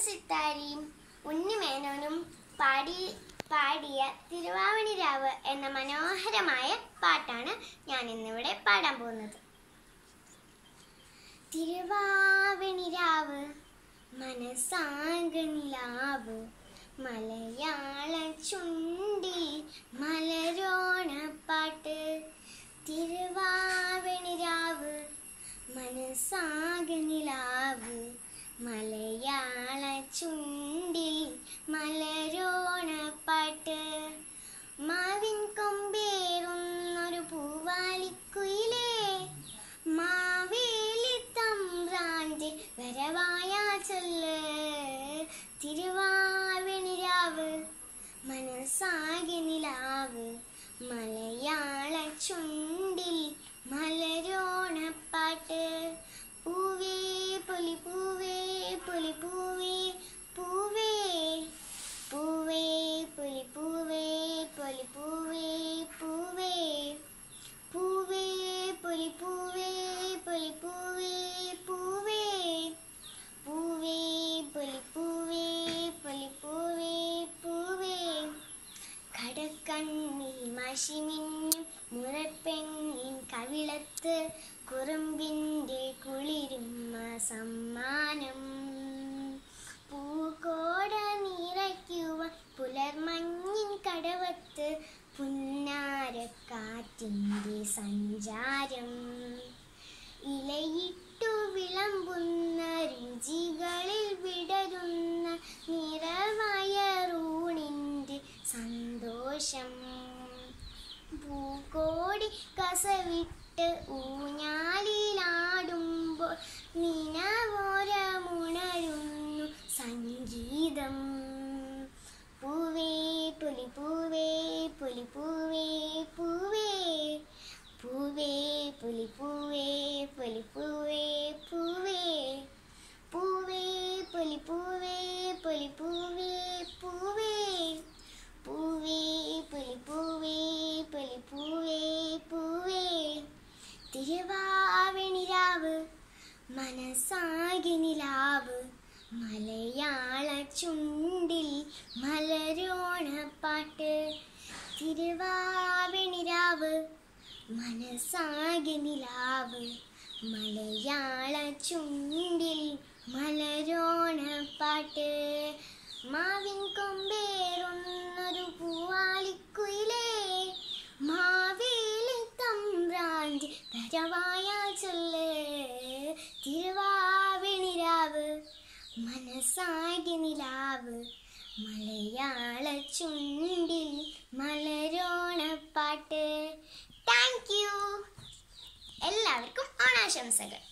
സിത്താരിയും ഉണ്ണിമേനോനും പാടി പാടിയ തിരുവാവണിരാവ് എന്ന മനോഹരമായ പാട്ടാണ് ഞാൻ ഇന്നിവിടെ പാടാൻ പോകുന്നത് തിരുവാവണിരാവ് മനസാങ്കനിലാവ് മലയാള ചുണ്ടിൽ മലരോണപ്പാട്ട് തിരുവാവണിരാവ് മനസാകനിലാവ് മലയാള ചുണ്ടിൽ മലരോണപ്പാട്ട് മാവിൻ കൊമ്പേറുന്നൊരു പൂവാലിക്കുയിലേ മാവേലി തമ്പ്രാന്റെ വരവായ ചൊല്ല് തിരുവാവണിരാവ് മനസാകെ നിലാവ് മലയാള ചുണ്ടിൽ മലരോണപ്പാട്ട് പൂവേ പൊലി പൂവേ പൊലി പൂവേ പൂവേ പൂവേ പൊലി പൂവേ പൊലി പൂവേ പൂവേ പൂവേ പൊലി പൂവേ പൊലി പൂവേ പൂവേ പൂവേ പൊലി പൂവേ പൊലി പൂവേ പൂവേ കടക്കണ്ണിൽ മഷിമിന്നും മുറപ്പെണ്ണിൻ കവിളത്ത് കുറുമ്പിൻ്റെ കുളിരുമ്മ സമ്മാനം പൂക്കോട നിറയ്ക്കുവാൻ പുലർമഞ്ഞിൻ കടവത്ത് പുന്നാരക്കാറ്റിൻ്റെ സഞ്ചാരം ഇലയിട്ടു വിളമ്പുന്ന രുചികളിൽ വിടരുന്ന നിറവയറൂണിൻ്റെ സന്തോഷം പൂക്കോടി കസവിട്ട് ഊഞ്ഞാലിലാടുമ്പോൾ നിനവോരമുണരുന്നു സംഗീതം പൂവേ പുലി പൂവേ പുലി പൂവേ പൂവേ പൂവേ പുലി പൂവേ പുലി പൂവേ പൂവേ പൂവേ പുലി പൂവേ പുലി പൂവേ പൂവേ പൂവേ പുലി പൂവേ പുലി പൂവേ പൂവേ തിരുവാവണിരാവ് മനസാകെ നിലാവ് മലയാള ചുണ്ടിൽ മലരോണപ്പാട്ട് തിരുവാവണിരാവ് മനസാകെ നിലാവ് മലയാള ചുണ്ടിൽ മലരോണപ്പാട്ട് മാവിൻ കൊമ്പേറുന്നൊരു പൂവാലിക്കുയിലേ മാവേലി തമ്പ്രാൻ്റെ വരവായ ചൊല്ല് തിരുവാവിണിരാവ് മനസാകെ നിലാവ് മലയാള ചുണ്ടിൽ മലരോണപ്പാട്ട് താങ്ക് യു എല്ലാവർക്കും ഓണാശംസകൾ